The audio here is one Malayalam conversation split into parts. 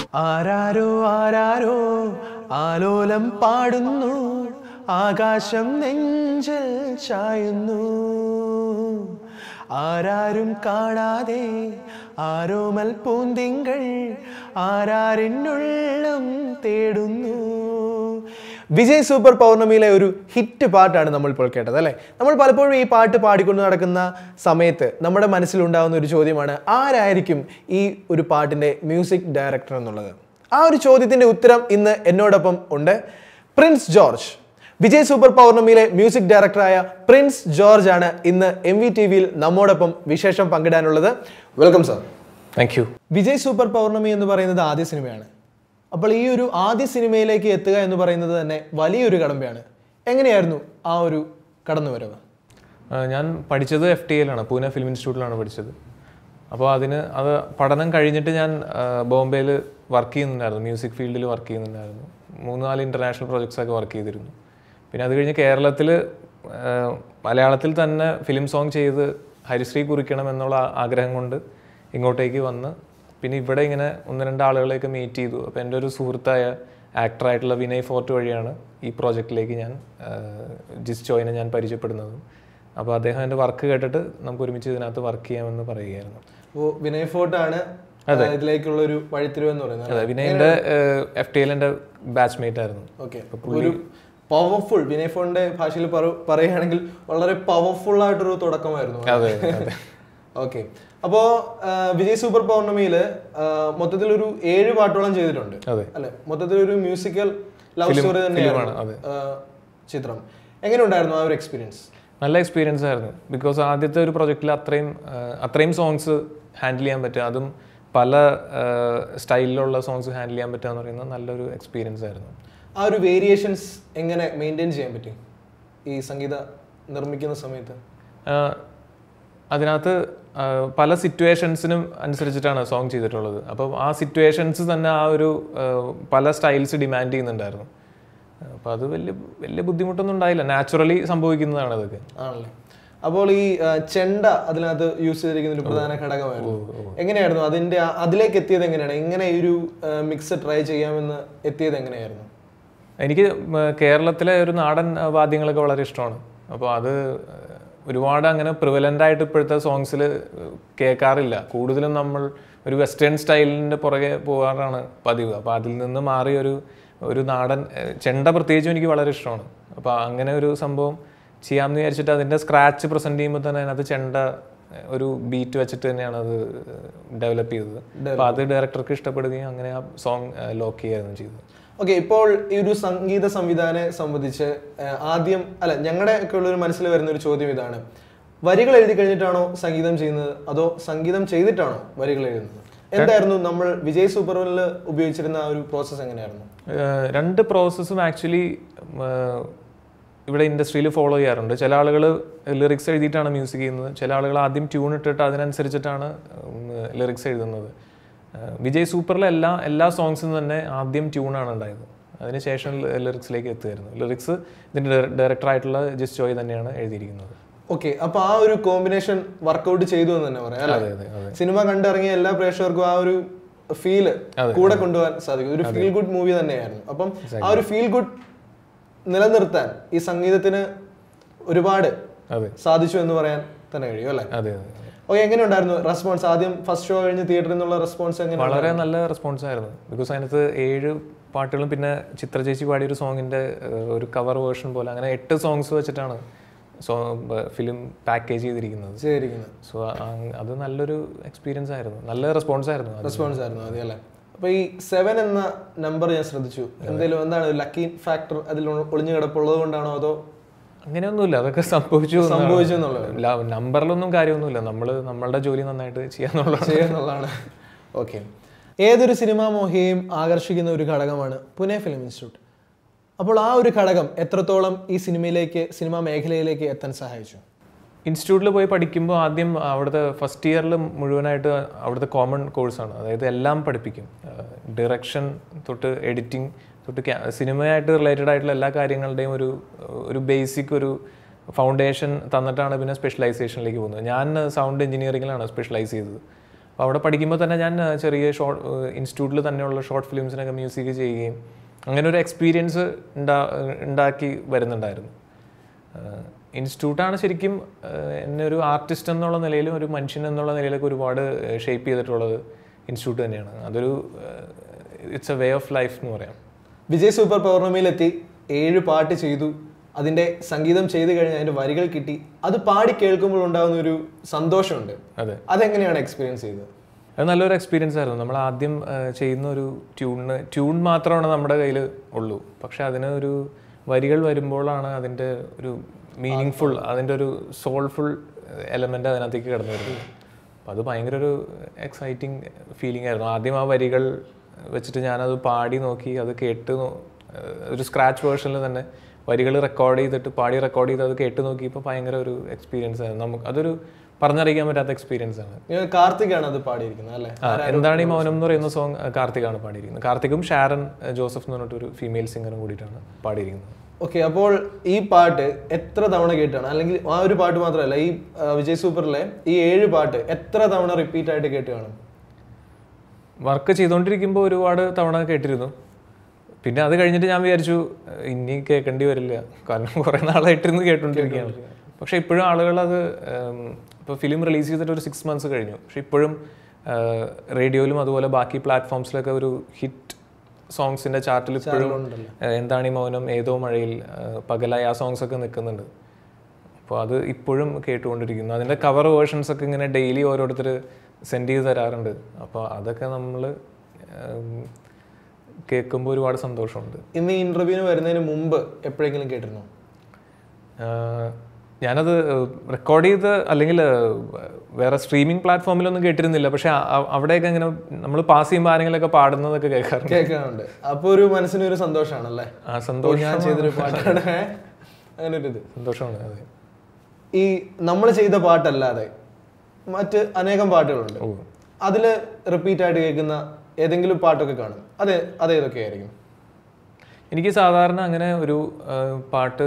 ആരാരോ ആരാരോ ആലോലം പാടുന്നു ആകാശം നെഞ്ചിൽ ചായുന്നു ആരാരും കാണാതെ ആരോമൽ പൂന്തിങ്കൾ ആരാരിനുള്ളം തേടുന്നു വിജയ് സൂപ്പർ പൗർണമിയിലെ ഒരു ഹിറ്റ് പാട്ടാണ് നമ്മൾ ഇപ്പോൾ കേട്ടത് അല്ലേ നമ്മൾ പലപ്പോഴും ഈ പാട്ട് പാടിക്കൊണ്ട് നടക്കുന്ന സമയത്ത് നമ്മുടെ മനസ്സിലുണ്ടാകുന്ന ഒരു ചോദ്യമാണ് ആരായിരിക്കും ഈ ഒരു പാട്ടിൻ്റെ മ്യൂസിക് ഡയറക്ടർ എന്നുള്ളത് ആ ഒരു ചോദ്യത്തിൻ്റെ ഉത്തരം ഇന്ന് എന്നോടൊപ്പം ഉണ്ട് പ്രിൻസ് ജോർജ് വിജയ് സൂപ്പർ പൗർണമിയിലെ മ്യൂസിക് ഡയറക്ടറായ പ്രിൻസ് ജോർജ് ആണ് ഇന്ന് എം വി ടി വിയിൽ നമ്മോടൊപ്പം വിശേഷം പങ്കിടാനുള്ളത് welcome sir thank you Vijay super Pournami എന്ന് പറയുന്നത് ആദ്യ സിനിമയാണ് അപ്പോൾ ഈ ഒരു ആദ്യ സിനിമയിലേക്ക് എത്തുക എന്ന് പറയുന്നത് തന്നെ വലിയൊരു കടമ്പയാണ് എങ്ങനെയായിരുന്നു ആ ഒരു കടന്നുവരവ് ഞാൻ പഠിച്ചത് എഫ് ടി എയിലാണ് പൂനെ ഫിലിം ഇൻസ്റ്റിറ്റ്യൂട്ടിലാണ് പഠിച്ചത് അപ്പോൾ അതിന് അത് പഠനം കഴിഞ്ഞിട്ട് ഞാൻ ബോംബെയിൽ വർക്ക് ചെയ്യുന്നുണ്ടായിരുന്നു മ്യൂസിക് ഫീൽഡിൽ വർക്ക് ചെയ്യുന്നുണ്ടായിരുന്നു മൂന്ന് നാല് ഇൻ്റർനാഷണൽ പ്രോജക്ട്സ് ഒക്കെ വർക്ക് ചെയ്തിരുന്നു പിന്നെ അത് കഴിഞ്ഞ് കേരളത്തിൽ മലയാളത്തിൽ തന്നെ ഫിലിം സോങ് ചെയ്ത് ഹരിശ്രീ കുറിക്കണം എന്നുള്ള ആഗ്രഹം കൊണ്ട് ഇങ്ങോട്ടേക്ക് വന്ന് പിന്നെ ഇവിടെ ഇങ്ങനെ ഒന്ന് രണ്ട് ആളുകളെയൊക്കെ മീറ്റ് ചെയ്തു അപ്പോൾ എൻ്റെ ഒരു സുഹൃത്തായ ആക്ടറായിട്ടുള്ള വിനയ് ഫോർട്ട് വഴിയാണ് ഈ പ്രോജക്റ്റിലേക്ക് ഞാൻ ജിസ് ചോയിനെ ഞാൻ പരിചയപ്പെടുന്നതും അപ്പോൾ അദ്ദേഹം എൻ്റെ വർക്ക് കേട്ടിട്ട് നമുക്ക് ഒരുമിച്ച് ഇതിനകത്ത് വർക്ക് ചെയ്യാമെന്ന് പറയുകയായിരുന്നു അപ്പോൾ വിനയ് ഫോർട്ടാണ് ഇതിലേക്കുള്ള ഒരു വഴിത്തിരിവ് എന്ന് പറയുന്നത് അതെ വിനയൻ്റെ എഫ് ടി എല്ലിൻ്റെ ബാച്ച്മേറ്റ് ആയിരുന്നു ഓക്കെ ഒരു പവർഫുൾ വിനയ് ഫോണിന്റെ ഭാഷയിൽ പറ- പറയുകയാണെങ്കിൽ വളരെ പവർഫുൾ ആയിട്ടൊരു തുടക്കമായിരുന്നു അതെ അതെ ഓക്കെ അപ്പോ ആ, വിജയ് സൂപ്പർ പൗർണമിയില് ആ, മൊത്തത്തിൽ ഒരു ഏഴ് പാട്ടോളം ചെയ്തിട്ടുണ്ട് അതെ. അല്ലെ മൊത്തത്തിൽ ഒരു മ്യൂസിക്കൽ ലവ് Film- സ്റ്റോറി തന്നെയാണ് ഫിലിമാണ്, അതെ. ആ, ചിത്രം എങ്ങനെ ഉണ്ടായിരുന്നു ആ ഒരു എക്സ്പീരിയൻസ് നല്ല എക്സ്പീരിയൻസ് ആയിരുന്നു ബിക്കോസ് ആദ്യത്തെ ഒരു പ്രൊജക്റ്റിൽ അത്രയും ആ, അത്രയും സോങ്സ് ഹാൻഡിൽ ചെയ്യാൻ പറ്റുക അതും പല സ്റ്റൈലിലുള്ള സോങ്സ് ഹാൻഡിൽ ചെയ്യാൻ പറ്റുക എന്ന് പറയുന്നത് നല്ലൊരു എക്സ്പീരിയൻസ് ആയിരുന്നു ആ ഒരു വേരിയേഷൻസ് എങ്ങനെ മെയിൻറ്റെയിൻ ചെയ്യാൻ പറ്റി ഈ സംഗീത നിർമ്മിക്കുന്ന സമയത്ത് ആ, അതിനകത്ത് ആ, പല സിറ്റുവേഷൻസിനും അനുസരിച്ചിട്ടാണ് സോങ് ചെയ്തിട്ടുള്ളത് അപ്പം ആ സിറ്റുവേഷൻസ് തന്നെ ആ ഒരു ആ, പല സ്റ്റൈൽസ് ഡിമാൻഡ് ചെയ്യുന്നുണ്ടായിരുന്നു അപ്പോൾ അത് വലിയ വലിയ ബുദ്ധിമുട്ടൊന്നും ഉണ്ടായില്ല നാച്ചുറലി സംഭവിക്കുന്നതാണ് അതൊക്കെ ആണല്ലേ അപ്പോൾ ഈ ആ, ചെണ്ട അതിനകത്ത് യൂസ് ചെയ്തിരിക്കുന്ന ഒരു പ്രധാന ഘടകമായിരുന്നു എങ്ങനെയായിരുന്നു അതിന്റെ ആ- അതിലേക്ക് എത്തിയത് എങ്ങനെയാണ് എങ്ങനെ ഈ ഒരു മിക്സ് ട്രൈ ചെയ്യാമെന്ന് എത്തിയത് എങ്ങനെയായിരുന്നു എനിക്ക് മ, കേരളത്തിലെ ഒരു നാടൻ ആ, വാദ്യങ്ങളൊക്കെ വളരെ ഇഷ്ടമാണ് അപ്പോൾ അത് ആ, ഒരുപാട് അങ്ങനെ പ്രിവലൻ്റ് ആയിട്ട് ഇപ്പോഴത്തെ സോങ്സിൽ കേൾക്കാറില്ല കൂടുതലും നമ്മൾ ഒരു വെസ്റ്റേൺ സ്റ്റൈലിൻ്റെ പുറകെ പോകാറാണ് പതിവ് അപ്പോൾ അതിൽ നിന്ന് മാറി ഒരു ഒരു നാടൻ ആ, ചെണ്ട പ്രത്യേകിച്ചും എനിക്ക് വളരെ ഇഷ്ടമാണ് അപ്പോൾ അങ്ങനെ ഒരു സംഭവം ചെയ്യാമെന്ന് വിചാരിച്ചിട്ട് അതിൻ്റെ സ്ക്രാച്ച് പ്രസൻറ്റ് ചെയ്യുമ്പോൾ തന്നെ അതിനകത്ത് ചെണ്ട ആ, ഒരു ബീറ്റ് വെച്ചിട്ട് തന്നെയാണ് അത് ഡെവലപ്പ് ചെയ്തത് അപ്പോൾ അത് ഡയറക്ടർക്ക് ഇഷ്ടപ്പെടുകയും അങ്ങനെ ആ സോങ് ലോക്ക് ചെയ്യുകയായിരുന്നു ചെയ്തത് ഓക്കെ ഇപ്പോൾ ഈ ഒരു സംഗീത സംവിധാനെ സംബന്ധിച്ച് ആ, ആദ്യം അല്ല ഞങ്ങളുടെ ഒക്കെ ഉള്ള ഒരു മനസ്സിൽ വരുന്ന ഒരു ചോദ്യം ഇതാണ് വരികൾ എഴുതി കഴിഞ്ഞിട്ടാണോ സംഗീതം ചെയ്യുന്നത് അതോ സംഗീതം ചെയ്തിട്ടാണോ വരികൾ എഴുതുന്നത് എന്തായിരുന്നു നമ്മൾ വിജയ് സൂപ്പറിൽ ഉപയോഗിച്ചിരുന്ന ആ ഒരു പ്രോസസ്സ് എങ്ങനെയായിരുന്നു ഏഹ് രണ്ട് പ്രോസസ്സും ആക്ച്വലി ഇവിടെ ഇൻഡസ്ട്രിയിൽ ഫോളോ ചെയ്യാറുണ്ട് ചില ആളുകൾ ലിറിക്സ് എഴുതിയിട്ടാണ് മ്യൂസിക് ചെയ്യുന്നത് ചില ആളുകൾ ആദ്യം ട്യൂൺ ഇട്ടിട്ട് അതിനനുസരിച്ചിട്ടാണ് ലിറിക്സ് എഴുതുന്നത് ഏഹ് വിജയ് സൂപ്പറിലെ എല്ലാ എല്ലാ സോങ്സും തന്നെ ആദ്യം ട്യൂണാണ് ഉണ്ടായത് അതിനുശേഷം ലിറിക്സിലേക്ക് എത്തുമായിരുന്നു ലിറിക്സ് ഇതിൻ്റെ ഡയറക്ടറായിട്ടുള്ള ജിസ് ചോയ് തന്നെയാണ് എഴുതിയിരിക്കുന്നത് ഓക്കെ അപ്പൊ ആ ഒരു കോമ്പിനേഷൻ വർക്കൗട്ട് ചെയ്തു എന്ന് തന്നെ പറയാം അതെ അല്ലേ അതെ അതെ സിനിമ കണ്ടിറങ്ങിയ എല്ലാ പ്രേക്ഷകർക്കും ആ ഒരു ഫീല് കൂടെ കൊണ്ടുപോകാൻ സാധിക്കും ഒരു ഫീൽ ഗുഡ് മൂവി തന്നെയായിരുന്നു അപ്പം ആ ഒരു ഫീൽ ഗുഡ് നിലനിർത്താൻ ഈ സംഗീതത്തിന് ഒരുപാട് അതെ സാധിച്ചു എന്ന് പറയാൻ തന്നെ കഴിയും അല്ലേ അതെ അതെ അതെ ഓക്കെ എങ്ങനെ ഉണ്ടായിരുന്നു റെസ്പോൺസ് ആദ്യം ഫസ്റ്റ് ഷോ കഴിഞ്ഞ് തിയേറ്ററിൽ നിന്നുള്ള റെസ്പോൺസ് എങ്ങനെ വളരെ നല്ല റെസ്പോൺസ് ആയിരുന്നു ബിക്കോസ് അതിനകത്ത് ഏഴ് പാട്ടുകളും പിന്നെ ചിത്ര ചേച്ചി പാടിയ ഒരു സോങ്ങിന്റെ ഒരു കവർ വേർഷൻ പോലെ അങ്ങനെ എട്ട് സോങ്സ് വെച്ചിട്ടാണ് സോ ഫിലിം പാക്കേജ് ചെയ്തിരിക്കുന്നത് ചെയ്തിരിക്കുന്നത് സോ അത് നല്ലൊരു എക്സ്പീരിയൻസ് ആയിരുന്നു നല്ല റെസ്പോൺസ് ആയിരുന്നു അത്. റെസ്പോൺസ് ആയിരുന്നു അതെ അല്ലേ അപ്പൊ ഈ സെവൻ എന്ന നമ്പർ ഞാൻ ശ്രദ്ധിച്ചു എന്തെങ്കിലും എന്താണ് ലക്കി ഫാക്ടർ അതിൽ ഒളിഞ്ഞു കിടപ്പുള്ളത് കൊണ്ടാണോ അതോ അങ്ങനെയൊന്നുമില്ല അതൊക്കെ സംഭവിച്ചു സംഭവിച്ചു എന്നുള്ളത് നമ്പറിലൊന്നും കാര്യമൊന്നുമില്ല നമ്മൾ നമ്മളുടെ ജോലി നന്നായിട്ട് ചെയ്യാന്നുള്ളതാണ് ചെയ്യുന്നുള്ളതാണ് ഓക്കെ ഏതൊരു സിനിമാ മോഹിയെയും ആകർഷിക്കുന്ന ഒരു ഘടകമാണ് പുനെ ഫിലിം ഇൻസ്റ്റിറ്റ്യൂട്ട് അപ്പോൾ ആ ഒരു ഘടകം എത്രത്തോളം ഈ സിനിമയിലേക്ക് സിനിമാ മേഖലയിലേക്ക് എത്താൻ സഹായിച്ചു ഇൻസ്റ്റിറ്റ്യൂട്ടിൽ പോയി പഠിക്കുമ്പോൾ ആദ്യം അവിടുത്തെ ഫസ്റ്റ് ഇയറിൽ മുഴുവനായിട്ട് അവിടുത്തെ കോമൺ കോഴ്സാണ് അതായത് എല്ലാം പഠിപ്പിക്കും ഡിറക്ഷൻ തൊട്ട് എഡിറ്റിംഗ് തൊട്ട് ക്യാ- സിനിമയായിട്ട് റിലേറ്റഡ് ആയിട്ടുള്ള എല്ലാ കാര്യങ്ങളുടെയും ഒരു ഒരു ബേസിക് ഒരു ഫൗണ്ടേഷൻ തന്നിട്ടാണ് പിന്നെ സ്പെഷ്യലൈസേഷനിലേക്ക് പോകുന്നത് ഞാൻ സൗണ്ട് എഞ്ചിനീയറിംഗിലാണ് സ്പെഷ്യലൈസ് ചെയ്തത് അപ്പോൾ അവിടെ പഠിക്കുമ്പോൾ തന്നെ ഞാൻ ആ, ചെറിയ ഷോർട്ട് ഇൻസ്റ്റിറ്റ്യൂട്ടിൽ തന്നെയുള്ള ഷോർട്ട് ഫിലിംസിനൊക്കെ മ്യൂസിക് ചെയ്യുകയും അങ്ങനെ ഒരു എക്സ്പീരിയൻസ് ഉണ്ടാ ഉണ്ടാക്കി വരുന്നുണ്ടായിരുന്നു ഇൻസ്റ്റിറ്റ്യൂട്ടാണ് ശരിക്കും ആ, എന്നെ ഒരു ആർട്ടിസ്റ്റ് എന്നുള്ള നിലയിലും ഒരു മനുഷ്യൻ എന്നുള്ള നിലയിലൊക്കെ ഒരുപാട് ഷേപ്പ് ചെയ്തിട്ടുള്ളത് ഇൻസ്റ്റിറ്റ്യൂട്ട് തന്നെയാണ് അതൊരു it's a way of life എന്ന് പറയാം വിജയ് സൂപ്പർ പൗർണമിയിലെത്തി ഏഴ് പാട്ട് ചെയ്തു അതിന്റെ സംഗീതം ചെയ്തു കഴിഞ്ഞ് അതിന്റെ വരികൾ കിട്ടി അത് പാടി കേൾക്കുമ്പോൾ ഉണ്ടാകുന്ന ഒരു സന്തോഷമുണ്ട് അതെ അതെങ്ങനെയാണ് എക്സ്പീരിയൻസ് ചെയ്തത് അത് നല്ലൊരു എക്സ്പീരിയൻസ് ആയിരുന്നു നമ്മൾ ആദ്യം ആ, ചെയ്യുന്ന ഒരു ട്യൂണിന് ട്യൂൺ മാത്രമാണ് നമ്മുടെ കയ്യിൽ ഉള്ളൂ പക്ഷെ അതിന് ഒരു വരികൾ വരുമ്പോഴാണ് അതിൻ്റെ ഒരു മീനിങ് ഫുൾ അതിൻ്റെ ഒരു സോൾഫുൾ എലമെൻ്റ് അതിനകത്തേക്ക് കടന്നു വരുന്നത് അപ്പോൾ അത് ഭയങ്കര ഒരു എക്സൈറ്റിംഗ് ഫീലിംഗ് ആയിരുന്നു ആദ്യം ആ വരികൾ വെച്ചിട്ട് ഞാനത് പാടി നോക്കി അത് കേട്ട് നോ- ഒരു സ്ക്രാച്ച് വേർഷനിൽ തന്നെ വരികൾ റെക്കോർഡ് ചെയ്തിട്ട് പാടി റെക്കോർഡ് ചെയ്ത് അത് കേട്ട് നോക്കിയപ്പോൾ ഭയങ്കര ഒരു എക്സ്പീരിയൻസ് ആയിരുന്നു നമുക്ക് അതൊരു പറഞ്ഞറിയിക്കാൻ പറ്റാത്ത എക്സ്പീരിയൻസ് ആണ് നിങ്ങൾ കാർത്തികാണ് അത് പാടിയിരിക്കുന്നത് അല്ലേ ആ, എന്താണ് ഈ മൗനം എന്ന് പറയുന്ന സോങ് കാർത്തികാണ് പാടിയിരിക്കുന്നത് കാർത്തികും ഷാരൻ അഹ് ജോസഫ് എന്ന് പറഞ്ഞിട്ട് ഒരു ഫീമെയിൽ സിംഗറും കൂടിയിട്ടാണ് പാടിയിരിക്കുന്നത് ഓക്കെ അപ്പോൾ ഈ പാട്ട് എത്ര തവണ കേട്ടാണ് അല്ലെങ്കിൽ ആ ഒരു പാട്ട് മാത്രമല്ല ഈ ആ, വിജയ് സൂപ്പറിലെ ഈ ഏഴ് പാട്ട് എത്ര തവണ റിപ്പീറ്റ് ആയിട്ട് കേട്ട് കാണും വർക്ക് ചെയ്തുകൊണ്ടിരിക്കുമ്പോൾ ഒരുപാട് തവണ കേട്ടിരുന്നു പിന്നെ അത് കഴിഞ്ഞിട്ട് ഞാൻ വിചാരിച്ചു അഹ് ഇനി കേൾക്കേണ്ടി വരില്ല കാരണം കുറേ നാളായിട്ടിരുന്ന് കേട്ടുകൊണ്ടിരിക്കുകയാണ് പക്ഷെ ഇപ്പോഴും ആളുകൾ അത് ഇപ്പോൾ ഫിലിം റിലീസ് ചെയ്തിട്ട് ഒരു സിക്സ് മന്ത്സ് കഴിഞ്ഞു പക്ഷെ ഇപ്പോഴും റേഡിയോയിലും അതുപോലെ ബാക്കി പ്ലാറ്റ്ഫോംസിലൊക്കെ ഒരു ഹിറ്റ് സോങ്സിന്റെ ചാർട്ടിൽ ഇപ്പോഴും ഏഹ് എന്താണ് ഈ മൗനം ഏതോ മഴയിൽ ഏഹ് പകലായി ആ സോങ്സ് ഒക്കെ നിൽക്കുന്നുണ്ട് അപ്പോൾ അത് ഇപ്പോഴും കേട്ടുകൊണ്ടിരിക്കുന്നു അതിൻ്റെ കവർ വേർഷൻസ് ഒക്കെ ഇങ്ങനെ ഡെയിലി ഓരോരുത്തർ സെൻഡ് ചെയ്ത് തരാറുണ്ട് അപ്പോൾ അതൊക്കെ നമ്മൾ കേൾക്കുമ്പോൾ ഒരുപാട് സന്തോഷമുണ്ട് ഇന്ന് ഈ ഇന്റർവ്യൂവിന് വരുന്നതിന് മുമ്പ് എപ്പോഴെങ്കിലും കേട്ടിരുന്നോ ആഹ് ഞാനത് റെക്കോർഡ് ചെയ്ത് അല്ലെങ്കിൽ വേറെ സ്ട്രീമിംഗ് പ്ലാറ്റ്ഫോമിലൊന്നും കേട്ടിരുന്നില്ല പക്ഷെ അ- അ- അവിടെയൊക്കെ ഇങ്ങനെ നമ്മൾ പാസ് ചെയ്യുമ്പോൾ ആരെങ്കിലൊക്കെ പാടുന്നതൊക്കെ കേൾക്കാറുണ്ട് കേൾക്കാറുണ്ട് അപ്പൊ ഒരു മനസ്സിന് ഒരു സന്തോഷമാണല്ലേ ആ സന്തോഷം ഞാൻ ചെയ്തൊരു പാട്ടാണ് അങ്ങനെ ഒരു ഇത് സന്തോഷമാണ് അതെ ഈ നമ്മൾ ചെയ്ത പാട്ടല്ലാതെ മറ്റ് അനേകം പാട്ടുകളുണ്ട് അതില് റിപ്പീറ്റ് ആയിട്ട് കേൾക്കുന്ന ഏതെങ്കിലും പാട്ടൊക്കെ കാണും അത് അത് ഏതൊക്കെയായിരിക്കും എനിക്ക് സാധാരണ അങ്ങനെ ഒരു ആ, പാട്ട്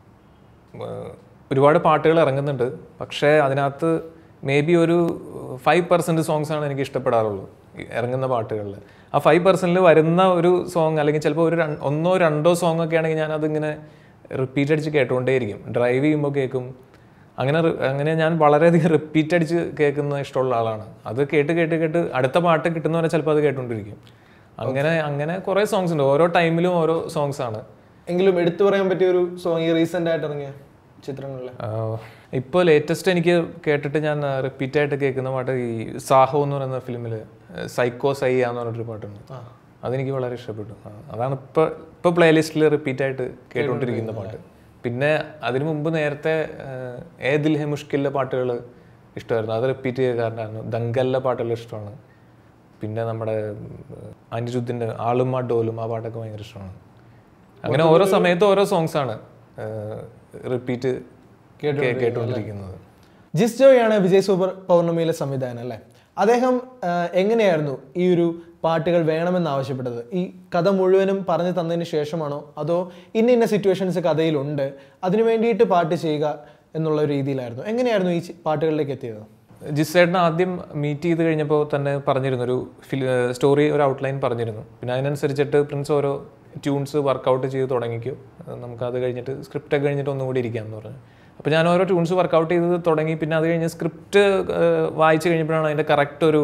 ആ, ഒരുപാട് പാട്ടുകൾ ഇറങ്ങുന്നുണ്ട് പക്ഷേ അതിനകത്ത് മേ ബി ഒരു ഫൈവ് പെർസെൻറ്റ് സോങ്സ് ആണ് എനിക്ക് ഇഷ്ടപ്പെടാറുള്ളൂ ഈ ഇറങ്ങുന്ന പാട്ടുകളിൽ ആ ഫൈവ് പെർസെൻറ്റിൽ വരുന്ന ഒരു സോങ് അല്ലെങ്കിൽ ചിലപ്പോൾ ഒരു രണ്ട്- ഒന്നോ രണ്ടോ സോങ് ഒക്കെ ആണെങ്കിൽ ഞാൻ അതിങ്ങനെ റിപ്പീറ്റ് അടിച്ച് കേട്ടുകൊണ്ടേയിരിക്കും ഡ്രൈവ് ചെയ്യുമ്പോൾ കേൾക്കും അങ്ങനെ റി- അങ്ങനെ ഞാൻ വളരെയധികം റിപ്പീറ്റ് അടിച്ച് കേൾക്കുന്ന ഇഷ്ടമുള്ള ആളാണ് അത് കേട്ട് കേട്ട് കേട്ട് അടുത്ത പാട്ട് കിട്ടുന്നവരെ ചിലപ്പോൾ അത് കേട്ടുകൊണ്ടിരിക്കും അങ്ങനെ അങ്ങനെ കുറേ സോങ്സ് ഉണ്ട് ഓരോ ടൈമിലും ഓരോ സോങ്സ് ആണ് എങ്കിലും എടുത്തു പറയാൻ പറ്റിയ ഒരു സോങ് ഈ റീസെന്റ് ആയിട്ട് ഇറങ്ങിയ ചിത്രങ്ങളിലെ ഇപ്പോൾ ലേറ്റസ്റ്റ് എനിക്ക് കേട്ടിട്ട് ഞാൻ റിപ്പീറ്റ് ആയിട്ട് കേൾക്കുന്ന പാട്ട് ഈ സാഹോ എന്ന് പറയുന്ന ഫിലിമിൽ സൈക്കോ സയ്യ എന്ന് പറഞ്ഞിട്ടൊരു പാട്ടുണ്ട് അതെനിക്ക് വളരെ ഇഷ്ടപ്പെട്ടു ആ, അതാണ് ഇപ്പോൾ ഇപ്പോൾ പ്ലേലിസ്റ്റിൽ റിപ്പീറ്റ് ആയിട്ട് കേട്ടുകൊണ്ടിരിക്കുന്ന പാട്ട് പിന്നെ അതിനു മുമ്പ് നേരത്തെ ഏഹ്, ഏ ദിൽ ഹെ മുഷ്കിലെ പാട്ടുകൾ ഇഷ്ടമായിരുന്നു അത് റിപ്പീറ്റ് കേൾക്കാറുണ്ടായിരുന്നു ദങ്കലിലെ പാട്ടുകൾ ഇഷ്ടമാണ് പിന്നെ നമ്മുടെ ഉം, അനിരുദ്ധിൻ്റെ ആളും ആ ഡോലും ആ പാട്ടൊക്കെ ഭയങ്കര ഇഷ്ടമാണ് അങ്ങനെ ഓരോ സമയത്തും ഓരോ സോങ്സ് ആണ് റിപ്പീറ്റ് കേട്ടുകൊണ്ടിരിക്കുന്നത് ജിസ് ജോയാണ് വിജയ് സൂപ്പർ പൗർണമിയിലെ സംവിധാനം അല്ലേ അദ്ദേഹം ആ, എങ്ങനെയായിരുന്നു ഈ ഒരു പാട്ടുകൾ വേണമെന്ന് ആവശ്യപ്പെട്ടത് ഈ കഥ മുഴുവനും പറഞ്ഞു തന്നതിന് ശേഷമാണോ അതോ ഇന്ന ഇന്ന സിറ്റുവേഷൻസ് കഥയിലുണ്ട് അതിനു വേണ്ടിയിട്ട് പാട്ട് ചെയ്യുക എന്നുള്ള ഒരു രീതിയിലായിരുന്നു എങ്ങനെയായിരുന്നു ഈ ചി- പാട്ടുകളിലേക്ക് എത്തിയത് ജിസേട്ടൻ ആദ്യം മീറ്റ് ചെയ്ത് കഴിഞ്ഞപ്പോൾ തന്നെ പറഞ്ഞിരുന്നു ഒരു ഫിൽ സ്റ്റോറി ഒരു ഔട്ട്ലൈൻ പറഞ്ഞിരുന്നു പിന്നെ അതിനനുസരിച്ചിട്ട് പ്രിൻസ് ഓരോ ട്യൂൺസ് വർക്കൗട്ട് ചെയ്ത് തുടങ്ങിക്കോ അത് നമുക്ക് അത് കഴിഞ്ഞിട്ട് സ്ക്രിപ്റ്റ് ഒക്കെ കഴിഞ്ഞിട്ട് ഒന്നും കൂടി ഇരിക്കാമെന്ന് പറഞ്ഞു അപ്പോൾ ഞാൻ ഓരോ ട്യൂൺസ് വർക്കൗട്ട് ചെയ്ത് തുടങ്ങി പിന്നെ അത് കഴിഞ്ഞ് സ്ക്രിപ്റ്റ് വായിച്ചു കഴിഞ്ഞപ്പോഴാണ് അതിൻ്റെ കറക്റ്റ് ഒരു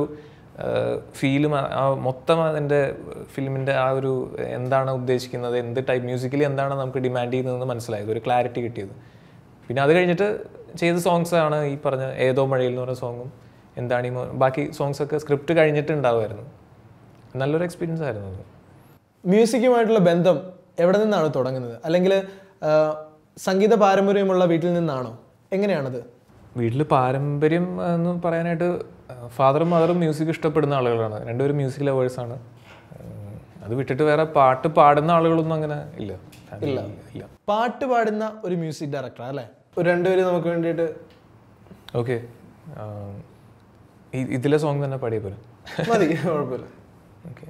ഫീലും മൊത്തം അതിൻ്റെ ഫിലിമിൻ്റെ ആ ഒരു എന്താണ് ഉദ്ദേശിക്കുന്നത് എന്ത് ടൈപ്പ് മ്യൂസിക്കലി എന്താണ് നമുക്ക് ഡിമാൻഡ് ചെയ്യുന്നതെന്ന് മനസ്സിലായത് ഒരു ക്ലാരിറ്റി കിട്ടിയത് പിന്നെ അത് കഴിഞ്ഞിട്ട് ചെയ്ത സോങ്സ് ആണ് ഈ പറഞ്ഞ ഏതോ മഴയിൽ എന്ന് പറഞ്ഞ സോങ്ങും എന്താണ് ഈ മോ- ബാക്കി സോങ്സ് ഒക്കെ സ്ക്രിപ്റ്റ് കഴിഞ്ഞിട്ട് ഉണ്ടാവുമായിരുന്നു നല്ലൊരു എക്സ്പീരിയൻസ് ആയിരുന്നു അത് മ്യൂസിക്കുമായിട്ടുള്ള ബന്ധം എവിടെ നിന്നാണ് തുടങ്ങുന്നത് അല്ലെങ്കിൽ ആ, സംഗീത പാരമ്പര്യമുള്ള വീട്ടിൽ നിന്നാണോ എങ്ങനെയാണത് വീട്ടിൽ പാരമ്പര്യം എന്ന് പറയാനായിട്ട് ഫാദറും മദറും മ്യൂസിക് ഇഷ്ടപ്പെടുന്ന ആളുകളാണ് രണ്ടുപേരും മ്യൂസിക് ലവേഴ്സാണ് അത് വിട്ടിട്ട് വേറെ പാട്ട് പാടുന്ന ആളുകളൊന്നും അങ്ങനെ ഇല്ല ഇല്ല ഇല്ല പാട്ട് പാടുന്ന ഒരു മ്യൂസിക് ഡയറക്ടർ അല്ലേ ഒരു രണ്ടുപേരും നമുക്ക് വേണ്ടിയിട്ട് ഓക്കെ ഇതിലെ സോങ് തന്നെ പാടിയ പോലെ മതി കുഴപ്പമില്ല ഓക്കെ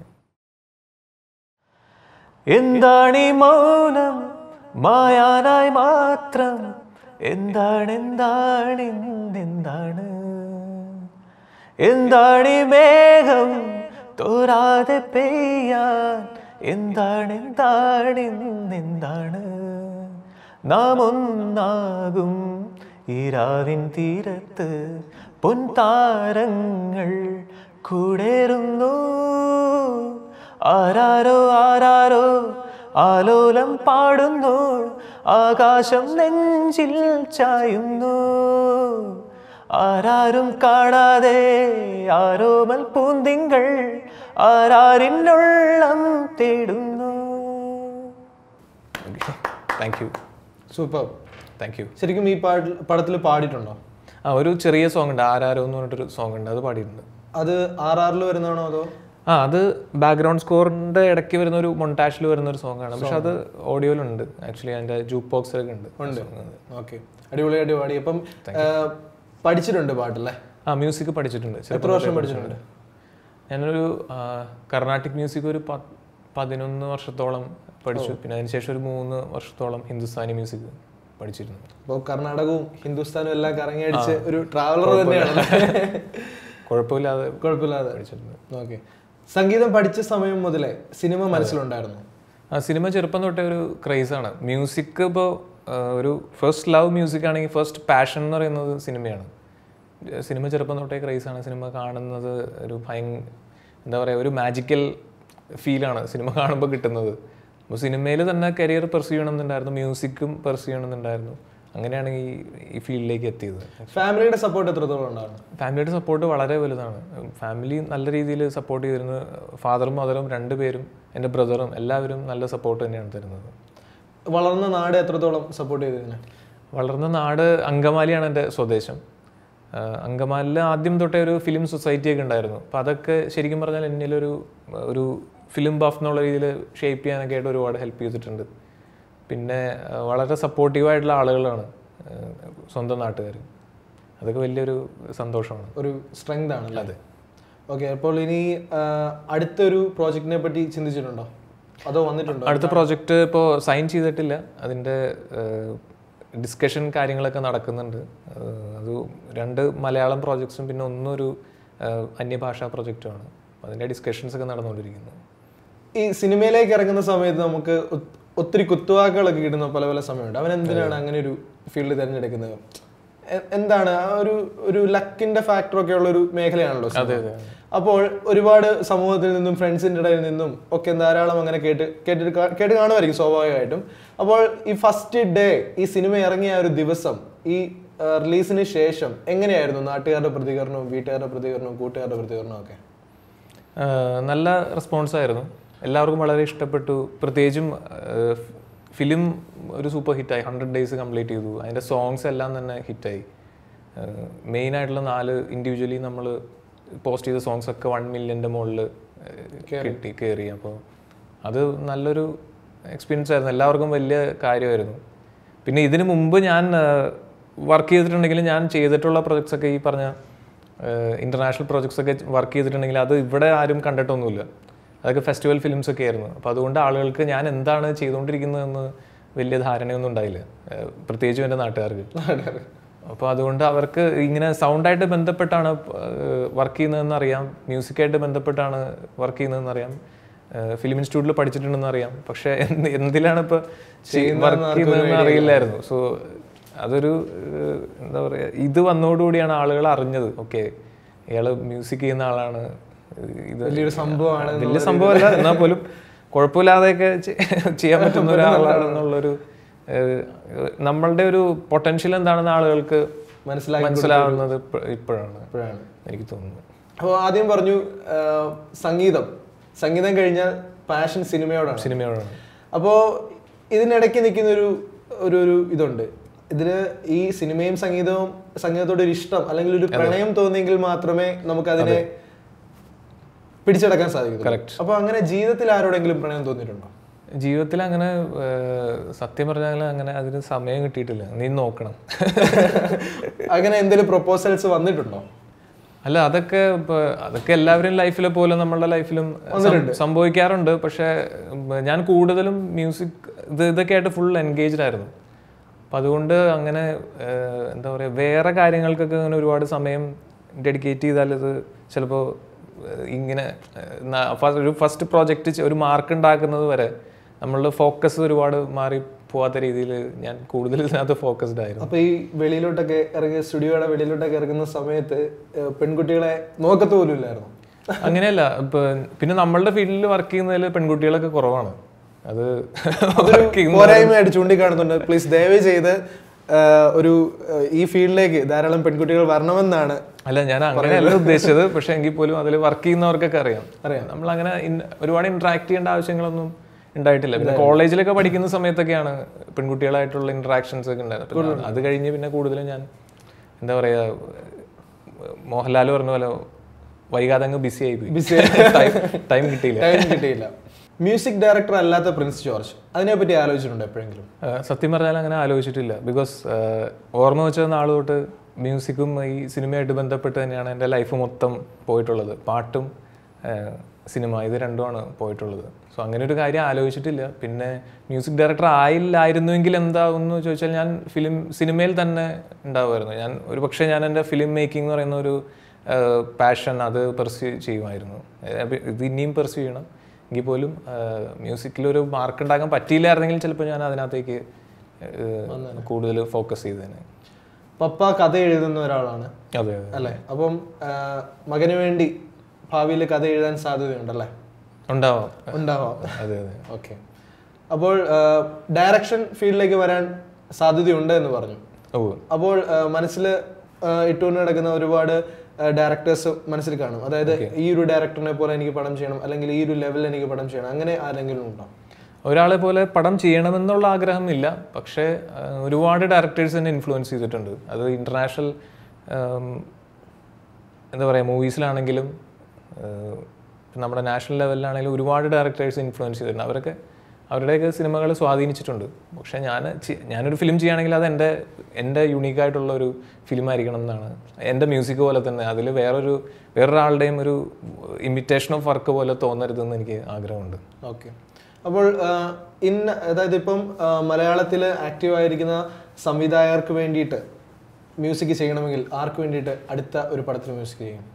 എന്താണ് ഈ മൗനം മായാനായി മാത്രം എന്താണ് എന്താണ് എന്താണ് എന്താണി മേഘം തോരാതെ പെയ്യാൻ എന്താണ് എന്താണ് എന്താണ് നാം ഒന്നാകും ഈരാവിൻ തീരത്ത് പൊൻതാരങ്ങൾ കൂടേറുന്നു ആരാരോ ആരാരോ ആലോലം പാടുന്നു ആകാശം നെഞ്ചിൽ ചായുന്നു ആരാരും കാണാതെ ആരോമൽ പൂന്തിങ്കൾ ആരാരിനുള്ളം തേടുന്നു thank you super thank you ശരിക്കും ഈ പാട്ട് പടത്തിൽ പാടിയിട്ടുണ്ടോ ആ ഒരു ചെറിയ സോങ് ഉണ്ട് ആരാരോ എന്ന് പറഞ്ഞിട്ടൊരു സോങ് ഉണ്ട് അത് പാടിയിട്ടുണ്ട് അത് ആർ ആറിൽ വരുന്നതാണോ അതോ ആ അത് ബാക്ക്ഗ്രൗണ്ട് സ്കോറിന്റെ ഇടയ്ക്ക് വരുന്ന ഒരു മൊണ്ടാഷിൽ വരുന്ന ഒരു സോങ് ആണ് പക്ഷെ അത് ഓഡിയോയിലുണ്ട് ആക്ച്വലി അതിന്റെ ജൂക്ക് ബോക്സിലൊക്കെ ഉണ്ട് ഉണ്ട് ഓക്കെ അടിപൊളിയായിട്ട് പാടി അപ്പം ആ, പഠിച്ചിട്ടുണ്ട് പാട്ടല്ലേ ആ മ്യൂസിക് പഠിച്ചിട്ടുണ്ട് എത്ര വർഷം പഠിച്ചിട്ടുണ്ട് ഞാനൊരു ആ, കർണാട്ടിക് മ്യൂസിക് ഒരു പ- പതിനൊന്ന് വർഷത്തോളം പഠിച്ചു പിന്നെ അതിനുശേഷം ഒരു മൂന്ന് വർഷത്തോളം ഹിന്ദുസ്ഥാനി മ്യൂസിക് പഠിച്ചിരുന്നു അപ്പോൾ കർണാടകവും ഹിന്ദുസ്ഥാനും എല്ലാം കറങ്ങി അടിച്ച് ഒരു ട്രാവലർ തന്നെയാണ് കുഴപ്പമില്ലാതെ കുഴപ്പമില്ലാതെ പഠിച്ചിട്ടുണ്ട് ഓക്കെ സംഗീതം പഠിച്ച സമയം മുതലേ സിനിമ മനസ്സിലുണ്ടായിരുന്നു ആ സിനിമ ചെറുപ്പം തൊട്ടേ ഒരു ക്രൈസാണ് മ്യൂസിക് ഇപ്പോൾ ഒരു ഫസ്റ്റ് ലവ് മ്യൂസിക് ആണെങ്കിൽ ഫസ്റ്റ് പാഷൻ എന്ന് പറയുന്നത് സിനിമയാണ് സിനിമ ചെറുപ്പം തൊട്ടേ ക്രൈസാണ് സിനിമ കാണുന്നത് ഒരു ഭയ എന്താ പറയുക ഒരു മാജിക്കൽ ഫീലാണ് സിനിമ കാണുമ്പോൾ കിട്ടുന്നത് അപ്പോൾ സിനിമയിൽ തന്നെ കരിയർ പെർസ്യൂ ചെയ്യണമെന്നുണ്ടായിരുന്നു മ്യൂസിക്കും പെർസ്യൂ ചെയ്യണമെന്നുണ്ടായിരുന്നു അങ്ങനെയാണ് ഈ ഈ ഫീൽഡിലേക്ക് എത്തിയത് ഫാമിലിയുടെ സപ്പോർട്ട് എത്രത്തോളം ഉണ്ടായിരുന്നു ഫാമിലിയുടെ സപ്പോർട്ട് വളരെ വലുതാണ് ഫാമിലി നല്ല രീതിയിൽ സപ്പോർട്ട് ചെയ്തിരുന്നു ഫാദറും മദറും രണ്ടുപേരും എൻ്റെ ബ്രദറും എല്ലാവരും നല്ല സപ്പോർട്ട് തന്നെയാണ് തരുന്നത് വളർന്ന നാട് എത്രത്തോളം സപ്പോർട്ട് ചെയ്തതിന് വളർന്ന നാട് അങ്കമാലിയാണ് എൻ്റെ സ്വദേശം ആഹ് അങ്കമാലിയിൽ ആദ്യം തൊട്ടേ ഒരു ഫിലിം സൊസൈറ്റി ഒക്കെ ഉണ്ടായിരുന്നു അപ്പോൾ അതൊക്കെ ശരിക്കും പറഞ്ഞാൽ എന്നിലൊരു ഒരു ഫിലിം ബഫ് എന്നുള്ള രീതിയിൽ ഷേപ്പ് ചെയ്യാനൊക്കെ ആയിട്ട് ഒരുപാട് ഹെൽപ്പ് ചെയ്തിട്ടുണ്ട് പിന്നെ ആഹ് വളരെ സപ്പോർട്ടീവായിട്ടുള്ള ആളുകളാണ് ആഹ് സ്വന്തം നാട്ടുകാർ അതൊക്കെ വലിയൊരു സന്തോഷമാണ് ഒരു സ്ട്രെങ്ത് ആണല്ലേ അതെ ഓക്കെ അപ്പോൾ ഇനി ആ, അടുത്തൊരു പ്രോജക്റ്റിനെ പറ്റി ചിന്തിച്ചിട്ടുണ്ടോ അതോ വന്നിട്ടുണ്ടോ അടുത്ത പ്രോജക്റ്റ് ഇപ്പോൾ സൈൻ ചെയ്തിട്ടില്ല അതിൻ്റെ ഡിസ്കഷൻ കാര്യങ്ങളൊക്കെ നടക്കുന്നുണ്ട് ഏഹ് അത് രണ്ട് മലയാളം പ്രോജക്ട്സും പിന്നെ ഒന്നൊരു ഏഹ് അന്യഭാഷാ പ്രോജക്റ്റുമാണ് അതിൻ്റെ ഡിസ്കഷൻസ് ഒക്കെ നടന്നുകൊണ്ടിരിക്കുന്നു ഈ സിനിമയിലേക്ക് ഇറങ്ങുന്ന സമയത്ത് നമുക്ക് ഒ- ഒത്തിരി കുത്തുവാക്കുകളൊക്കെ കിട്ടുന്ന പല പല സമയമുണ്ട് അവൻ എന്തിനാണ് അങ്ങനെ ഒരു ഫീൽഡ് തിരഞ്ഞെടുക്കുന്നത് എ- എന്താണ് ആ ഒരു ഒരു ലക്കിന്റെ ഫാക്ടർ ഒക്കെ ഉള്ള ഒരു മേഖലയാണല്ലോ സിനിമ. അതെ അതെ അപ്പോൾ ഒരുപാട് സമൂഹത്തിൽ നിന്നും ഫ്രണ്ട്സിന്റെ ഇടയിൽ നിന്നും ഒക്കെ ധാരാളം അങ്ങനെ കേട്ട് കേട്ടിട്ട് കാ- കേട്ട് കാണുമായിരിക്കും സ്വാഭാവികമായിട്ടും അപ്പോൾ ഈ ഫസ്റ്റ് ഡേ ഈ സിനിമ ഇറങ്ങിയ ആ ഒരു ദിവസം ഈ റിലീസിന് ശേഷം എങ്ങനെയായിരുന്നു നാട്ടുകാരുടെ പ്രതികരണവും വീട്ടുകാരുടെ പ്രതികരണവും കൂട്ടുകാരുടെ പ്രതികരണവും ഒക്കെ ഏഹ് നല്ല റെസ്പോൺസ് ആയിരുന്നു എല്ലാവർക്കും വളരെ ഇഷ്ടപ്പെട്ടു പ്രത്യേകിച്ചും ഫിലിം ഒരു സൂപ്പർ ഹിറ്റായി ഹൺഡ്രഡ് ഡേയ്സ് കംപ്ലീറ്റ് ചെയ്തു അതിൻ്റെ സോങ്സ് എല്ലാം തന്നെ ഹിറ്റായി മെയിൻ ആയിട്ടുള്ള നാല് ഇൻഡിവിജ്വലി നമ്മൾ പോസ്റ്റ് ചെയ്ത സോങ്സ് ഒക്കെ വൺ മില്യൻ്റെ മുകളിൽ കിട്ടി കയറി അപ്പോൾ അത് നല്ലൊരു എക്സ്പീരിയൻസ് ആയിരുന്നു എല്ലാവർക്കും വലിയ കാര്യമായിരുന്നു പിന്നെ ഇതിനു മുമ്പ് ഞാൻ വർക്ക് ചെയ്തിട്ടുണ്ടെങ്കിലും ഞാൻ ചെയ്തിട്ടുള്ള പ്രൊജക്ട്സ് ഒക്കെ ഈ പറഞ്ഞ ഇന്റർനാഷണൽ പ്രോജക്ട്സ് ഒക്കെ വർക്ക് ചെയ്തിട്ടുണ്ടെങ്കിൽ അത് ഇവിടെ ആരും കണ്ടിട്ടൊന്നുമില്ല അതൊക്കെ ഫെസ്റ്റിവൽ ഫിലിംസ് ഒക്കെ ആയിരുന്നു അപ്പോൾ അതുകൊണ്ട് ആളുകൾക്ക് ഞാൻ എന്താണ് ചെയ്തുകൊണ്ടിരിക്കുന്നതെന്ന് വലിയ ധാരണയൊന്നും ഉണ്ടായില്ല ഏഹ് പ്രത്യേകിച്ചും എൻ്റെ നാട്ടുകാർക്ക് അപ്പോൾ അതുകൊണ്ട് അവർക്ക് ഇങ്ങനെ സൗണ്ടായിട്ട് ബന്ധപ്പെട്ടാണ് വർക്ക് ചെയ്യുന്നതെന്ന് അറിയാം മ്യൂസിക്കായിട്ട് ബന്ധപ്പെട്ടാണ് വർക്ക് ചെയ്യുന്നതെന്ന് അറിയാം ഫിലിം ഇൻസ്റ്റിറ്റ്യൂട്ടിൽ പഠിച്ചിട്ടുണ്ടെന്ന് അറിയാം പക്ഷേ എന്ത് എന്തിലാണ് ഇപ്പോൾ വർക്ക് ചെയ്യുന്നതെന്ന് അറിയില്ലായിരുന്നു സോ അതൊരു ഏഹ്, എന്താ പറയുക ഇത് വന്നതോടുകൂടിയാണ് ആളുകൾ അറിഞ്ഞത് ഓക്കെ ഇയാൾ മ്യൂസിക് ചെയ്യുന്ന ആളാണ് ഇത് വലിയൊരു സംഭവമാണ് വലിയ സംഭവമല്ല എന്നാൽ പോലും കുഴപ്പമില്ലാതെയൊക്കെ ചെ- ചെയ്യാൻ പറ്റുന്ന ഒരാളാണെന്നുള്ളൊരു ഏഹ്, നമ്മളുടെ ഒരു പൊട്ടൻഷ്യൽ എന്താണെന്ന് ആളുകൾക്ക് മനസ്സിലാക്കി മനസ്സിലാവുന്നത് ഇപ്പ- ഇപ്പോഴാണ് ഇപ്പോഴാണ് എനിക്ക് തോന്നുന്നത് അപ്പോൾ ആദ്യം പറഞ്ഞു ആ, സംഗീതം സംഗീതം കഴിഞ്ഞാൽ പാഷൻ സിനിമയോടാണ് സിനിമയോടാണ് അപ്പോൾ ഇതിനിടയ്ക്ക് നിൽക്കുന്ന ഒരു ഒരു ഒരു ഇതുണ്ട് ഇതിന് ഈ സിനിമയും സംഗീതവും സംഗീതത്തോട് ഒരു ഇഷ്ടം അല്ലെങ്കിൽ ഒരു പ്രണയം തോന്നിയെങ്കിൽ മാത്രമേ നമുക്ക് അതിനെ പിടിച്ചെടുക്കാൻ സാധിക്കൂ Correct. അപ്പോൾ അങ്ങനെ ജീവിതത്തിൽ ആരോടെങ്കിലും പ്രണയം തോന്നിയിട്ടുണ്ടോ ജീവിതത്തിൽ അങ്ങനെ ഏഹ്, സത്യം പറഞ്ഞാൽ അങ്ങനെ അതിന് സമയം കിട്ടിയിട്ടില്ല നീ നോക്കണം അങ്ങനെ എന്തെങ്കിലും പ്രൊപ്പോസൽസ് വന്നിട്ടുണ്ടോ അല്ല അതൊക്കെ ഇപ്പൊ അതൊക്കെ എല്ലാവരും ലൈഫിലെ പോലെ നമ്മളുടെ ലൈഫിലും സം- സംഭവിക്കാറുണ്ട് പക്ഷെ ഉം, ഞാൻ കൂടുതലും മ്യൂസിക് ഇത് ഇതൊക്കെ ആയിട്ട് ഫുൾ എൻഗേജ്ഡ് ആയിരുന്നു അപ്പം അതുകൊണ്ട് അങ്ങനെ ഏഹ്, എന്താ പറയുക വേറെ കാര്യങ്ങൾക്കൊക്കെ അങ്ങനെ ഒരുപാട് സമയം ഡെഡിക്കേറ്റ് ചെയ്താൽ ഇത് ചിലപ്പോൾ ഇങ്ങനെ ഏഹ്, ന- ഫ- ഒരു ഫസ്റ്റ് പ്രോജക്റ്റ് ഒരു മാർക്ക് ഉണ്ടാക്കുന്നത് വരെ നമ്മളുടെ ഫോക്കസ് ഒരുപാട് മാറി പോവാത്ത രീതിയിൽ ഞാൻ കൂടുതൽ ഇതിനകത്ത് ഫോക്കസ്ഡ് ആയിരുന്നു അപ്പൊ ഈ വെളിയിലോട്ടൊക്കെ ഇറങ്ങിയ സ്റ്റുഡിയോയുടെ വെളിയിലോട്ടൊക്കെ ഇറങ്ങുന്ന സമയത്ത് ഏഹ്, പെൺകുട്ടികളെ നോക്കത്ത് പോലും ഇല്ലായിരുന്നു അങ്ങനെയല്ല ഇപ്പൊ പിന്നെ നമ്മളുടെ ഫീൽഡിൽ വർക്ക് ചെയ്യുന്നതിൽ പെൺകുട്ടികളൊക്കെ കുറവാണ് അത് അതൊരു work ചെയ്യുന്ന- പോരായ്മയായിട്ട് ചൂണ്ടിക്കാണുന്നുണ്ട് പ്ലീസ് ദയവ് ചെയ്ത് ഏഹ്, ഒരു ഏഹ്, ഈ ഫീൽഡിലേക്ക് ധാരാളം പെൺകുട്ടികൾ വരണമെന്നാണ് അല്ല ഞാൻ അങ്ങനെയല്ല ഉദ്ദേശിച്ചത് പക്ഷെ എങ്കിൽ പോലും അതിൽ വർക്ക് ചെയ്യുന്നവർക്കൊക്കെ അറിയാം അറിയാം. നമ്മൾ അങ്ങനെ ഒരുപാട് ഇന്ററാക്ട് ചെയ്യേണ്ട ആവശ്യങ്ങളൊന്നും ഉണ്ടായിട്ടില്ല പിന്നെ കോളേജിലൊക്കെ പഠിക്കുന്ന സമയത്തൊക്കെയാണ് പെൺകുട്ടികളായിട്ടുള്ള ഇന്ററാക്ഷൻസ് ഒക്കെ ഉണ്ടായത് പിന്നെ അത് കഴിഞ്ഞ് പിന്നെ കൂടുതലും ഞാൻ എന്താ പറയാ മോഹൻലാൽ പറഞ്ഞ പോലെ വൈകാതെ അങ്ങ് ബിസി ആയി പോയി ടൈം കിട്ടിയില്ല ടൈം കിട്ടിയില്ല മ്യൂസിക് ഡയറക്ടർ അല്ലാത്ത പ്രിൻസ് ജോർജ് അതിനെപ്പറ്റി ആലോചിച്ചിട്ടുണ്ടോ എപ്പോഴെങ്കിലും ആ, സത്യം പറഞ്ഞാൽ അങ്ങനെ ആലോചിച്ചിട്ടില്ല ബിക്കോസ് ഓർമ്മ വെച്ച നാൾ തൊട്ട് മ്യൂസിക്കും ഈ സിനിമയായിട്ട് ബന്ധപ്പെട്ട് തന്നെയാണ് എൻ്റെ ലൈഫ് മൊത്തം പോയിട്ടുള്ളത് പാട്ടും ആ, സിനിമ ഇത് രണ്ടുമാണ് പോയിട്ടുള്ളത് സോ അങ്ങനെ ഒരു കാര്യം ആലോചിച്ചിട്ടില്ല പിന്നെ മ്യൂസിക് ഡയറക്ടർ ആയില്ലായിരുന്നുവെങ്കിൽ എന്താവുമെന്ന് ചോദിച്ചാൽ ഞാൻ ഫിലിം സിനിമയിൽ തന്നെ ഉണ്ടാവുമായിരുന്നു ഞാൻ ഒരു പക്ഷേ ഞാൻ എൻ്റെ ഫിലിം മേക്കിംഗ് എന്ന് പറയുന്ന ഒരു പാഷൻ അത് പെർസ്യൂ ചെയ്യുമായിരുന്നു അഹ് ഇത് ഇനിയും പെർസ്യൂ ചെയ്യണം എങ്കിൽ പോലും മ്യൂസിക്കിൽ ഒരു മാർക്ക് ഉണ്ടാക്കാൻ പറ്റിയില്ലായിരുന്നെങ്കിൽ ചിലപ്പോൾ ഞാൻ അതിനകത്തേക്ക് കൂടുതൽ ഫോക്കസ് ചെയ്തേനെ പപ്പ കഥ എഴുതുന്ന ഒരാളാണ് അതെ അതെ അല്ലേ അപ്പം ഏഹ്, മകന് വേണ്ടി ഭാവിയിൽ കഥ എഴുതാൻ സാധ്യതയുണ്ടല്ലേ ഉണ്ടാവാം ഉണ്ടാവാം അതെ അതെ ഓക്കെ അപ്പോൾ ഡയറക്ഷൻ ഫീൽഡിലേക്ക് വരാൻ സാധ്യതയുണ്ട് എന്ന് പറഞ്ഞു ഓ അപ്പോൾ മനസ്സിൽ ഇട്ടുകൊണ്ട് നടക്കുന്ന ഒരുപാട് ഡയറക്ടേഴ്സ് മനസ്സിൽ കാണും അതായത് ഈ ഒരു ഡയറക്ടറിനെ പോലെ എനിക്ക് പടം ചെയ്യണം അല്ലെങ്കിൽ ഈ ഒരു ലെവലിൽ എനിക്ക് പടം ചെയ്യണം അങ്ങനെ ആരെങ്കിലും ഉണ്ടോ ഒരാളെ പോലെ പടം ചെയ്യണമെന്നുള്ള ആഗ്രഹം ഇല്ല പക്ഷേ ആ, ഒരുപാട് ഡയറക്ടേഴ്സ് എന്നെ ഇൻഫ്ലുവൻസ് ചെയ്തിട്ടുണ്ട് അത് ഇൻ്റർനാഷണൽ എന്താ പറയുക മൂവീസിലാണെങ്കിലും നമ്മുടെ നാഷണൽ ലെവലിലാണെങ്കിലും ഒരുപാട് ഡയറക്ടേഴ്സ് ഇൻഫ്ലുവൻസ് ചെയ്തിട്ടുണ്ട് അവരൊക്കെ അവരുടെയൊക്കെ സിനിമകൾ സ്വാധീനിച്ചിട്ടുണ്ട് പക്ഷേ ഞാൻ ചെ- ഞാനൊരു ഫിലിം ചെയ്യുകയാണെങ്കിൽ അത് എൻ്റെ എൻ്റെ യുണീക്കായിട്ടുള്ള ഒരു ഫിലിം ആയിരിക്കണം എന്നാണ് എൻ്റെ മ്യൂസിക് പോലെ തന്നെ അതിൽ വേറൊരു വേറൊരാളുടെയും ഒരു ഇമിറ്റേഷൻ ഓഫ് വർക്ക് പോലെ തോന്നരുതെന്ന് എനിക്ക് ആഗ്രഹമുണ്ട് ഓക്കെ അപ്പോൾ ഇന്ന അതായത് ഇപ്പം മലയാളത്തിൽ ആക്റ്റീവ് ആയിരിക്കുന്ന സംവിധായകർക്ക് വേണ്ടിയിട്ട് മ്യൂസിക് ചെയ്യണമെങ്കിൽ ആർക്ക് വേണ്ടിയിട്ട് അടുത്ത ഒരു പടത്തിൽ മ്യൂസിക് ചെയ്യും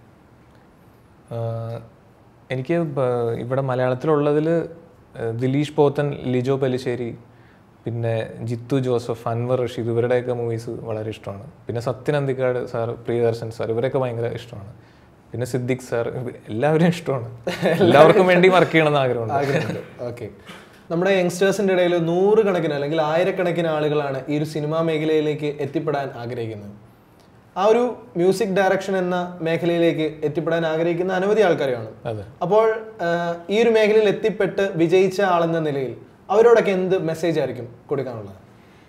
ആഹ് എനിക്ക് ബ- ഇവിടെ മലയാളത്തിലുള്ളതിൽ ദിലീഷ് പോത്തൻ ലിജോ പലിശ്ശേരി പിന്നെ ജിത്തു ജോസഫ് അൻവർ റഷീദ് ഇവരുടെയൊക്കെ മൂവീസ് വളരെ ഇഷ്ടമാണ് പിന്നെ സത്യൻ അന്തിക്കാട് സാർ പ്രിയദർശൻ സാർ ഇവരൊക്കെ ഭയങ്കര ഇഷ്ടമാണ് പിന്നെ സിദ്ദിഖ് സാർ എല്ലാവരും ഇഷ്ടമാണ് എല്ലാവർക്കും വേണ്ടി വർക്ക് ചെയ്യണമെന്ന് ആഗ്രഹമുണ്ട് ആഗ്രഹമുണ്ട് ഓക്കെ നമ്മുടെ യങ്സ്റ്റേഴ്സിന്റെ ഇടയിൽ നൂറുകണക്കിന് അല്ലെങ്കിൽ ആയിരക്കണക്കിന് ആളുകളാണ് ഈ ഒരു സിനിമാ മേഖലയിലേക്ക് എത്തിപ്പെടാൻ ആഗ്രഹിക്കുന്നത് ആ ഒരു മ്യൂസിക് ഡയറക്ഷൻ എന്ന മേഖലയിലേക്ക് എത്തിപ്പെടാൻ ആഗ്രഹിക്കുന്ന അനവധി ആൾക്കാർ കാണും അതെ അപ്പോൾ ആഹ്, ഈ ഒരു മേഖലയിൽ എത്തിപ്പെട്ട് വിജയിച്ച ആളെന്ന നിലയിൽ അവരോടൊക്കെ എന്ത് മെസ്സേജ് ആയിരിക്കും കൊടുക്കാനുള്ളത്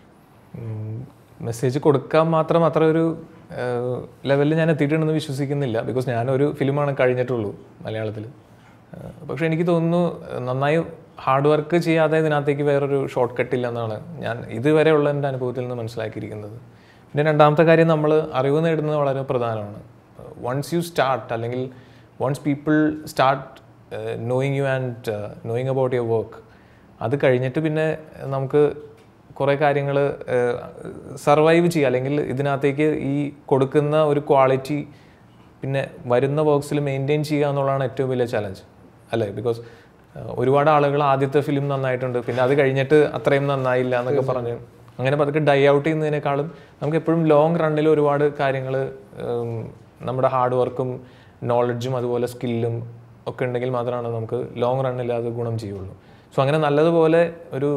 മെസ്സേജ് കൊടുക്കാൻ മാത്രം അത്ര ഒരു ലെവലിൽ ഞാൻ എത്തിയിട്ടുണ്ടെന്ന് വിശ്വസിക്കുന്നില്ല ബിക്കോസ് ഞാനൊരു ഫിലിമാണ് കഴിഞ്ഞിട്ടുള്ളൂ മലയാളത്തിൽ പക്ഷെ എനിക്ക് തോന്നുന്നു ഏഹ്, നന്നായി ഹാർഡ് വർക്ക് ചെയ്യാതെ ഇതിനകത്തേക്ക് വേറൊരു ഷോർട്ട് കട്ട് ഇല്ല എന്നാണ് ഞാൻ ഇതുവരെയുള്ള എൻ്റെ അനുഭവത്തിൽ നിന്ന് മനസ്സിലാക്കിയിരിക്കുന്നത് പിന്നെ രണ്ടാമത്തെ കാര്യം നമ്മൾ അറിവ് നേടുന്നത് വളരെ പ്രധാനമാണ് വൺസ് യു സ്റ്റാർട്ട് അല്ലെങ്കിൽ once people start knowing you and knowing about your work അത് കഴിഞ്ഞിട്ട് പിന്നെ നമുക്ക് കുറേ കാര്യങ്ങൾ സർവൈവ് ചെയ്യുക അല്ലെങ്കിൽ ഇതിനകത്തേക്ക് ഈ കൊടുക്കുന്ന ഒരു ക്വാളിറ്റി പിന്നെ വരുന്ന ബോക്സിൽ മെയിൻറ്റെയിൻ ചെയ്യുക എന്നുള്ളതാണ് ഏറ്റവും വലിയ ചലഞ്ച് അല്ലേ ബിക്കോസ് ഒരുപാട് ആളുകൾ ആദ്യത്തെ ഫിലിം നന്നായിട്ടുണ്ട് പിന്നെ അത് കഴിഞ്ഞിട്ട് അത്രയും നന്നായില്ല എന്നൊക്കെ പറഞ്ഞ് അങ്ങനെ പതുക്കെ ഡൈ ഔട്ട് ചെയ്യുന്നതിനേക്കാളും നമുക്ക് എപ്പോഴും ലോങ് റണ്ണിൽ ഒരുപാട് കാര്യങ്ങൾ നമ്മുടെ ഹാർഡ് വർക്കും നോളജും അതുപോലെ സ്കില്ലും ഒക്കെ ഉണ്ടെങ്കിൽ മാത്രമാണ് നമുക്ക് ലോങ് റണ്ണിൽ അത് ഗുണം ചെയ്യുള്ളൂ സോ അങ്ങനെ നല്ലതുപോലെ ഒരു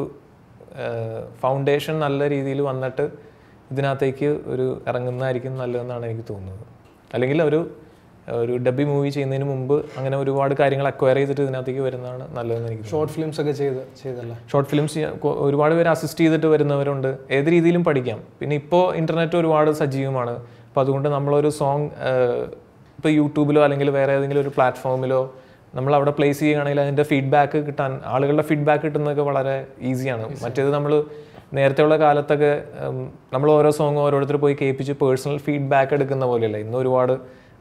ഫൗണ്ടേഷൻ നല്ല രീതിയിൽ വന്നിട്ട് ഇതിനകത്തേക്ക് ഒരു ഇറങ്ങുന്നതായിരിക്കും നല്ലതെന്നാണ് എനിക്ക് തോന്നുന്നത് അല്ലെങ്കിൽ ഒരു ഒരു ഡബി മൂവി ചെയ്യുന്നതിന് മുമ്പ് അങ്ങനെ ഒരുപാട് കാര്യങ്ങൾ അക്വയർ ചെയ്തിട്ട് ഇതിനകത്തേക്ക് വരുന്നതാണ് നല്ലതെന്ന് എനിക്ക് തോന്നുന്നു ഷോർട്ട് ഫിലിംസ് ഒക്കെ ചെയ്ത് ചെയ്തല്ലേ ഷോർട്ട് ഫിലിംസ് ഒരുപാട് പേര് അസിസ്റ്റ് ചെയ്തിട്ട് വരുന്നവരുണ്ട് ഏത് രീതിയിലും പഠിക്കാം പിന്നെ ഇപ്പോൾ ഇൻ്റർനെറ്റ് ഒരുപാട് സജീവമാണ് അപ്പോൾ അതുകൊണ്ട് നമ്മളൊരു സോങ് ഇപ്പോൾ യൂട്യൂബിലോ അല്ലെങ്കിൽ വേറെ ഏതെങ്കിലും ഒരു പ്ലാറ്റ്ഫോമിലോ നമ്മൾ അവിടെ പ്ലേസ് ചെയ്യുകയാണെങ്കിൽ അതിൻ്റെ ഫീഡ്ബാക്ക് കിട്ടാൻ ആളുകളുടെ ഫീഡ്ബാക്ക് കിട്ടുന്നതൊക്കെ വളരെ ഈസിയാണ് മറ്റേത് നമ്മൾ നേരത്തെയുള്ള കാലത്തൊക്കെ നമ്മൾ ഓരോ സോങ് ഓരോരുത്തർ പോയി കേൾപ്പിച്ച് പേഴ്സണൽ ഫീഡ്ബാക്ക് എടുക്കുന്ന പോലെയല്ല ഇന്ന് ഒരുപാട്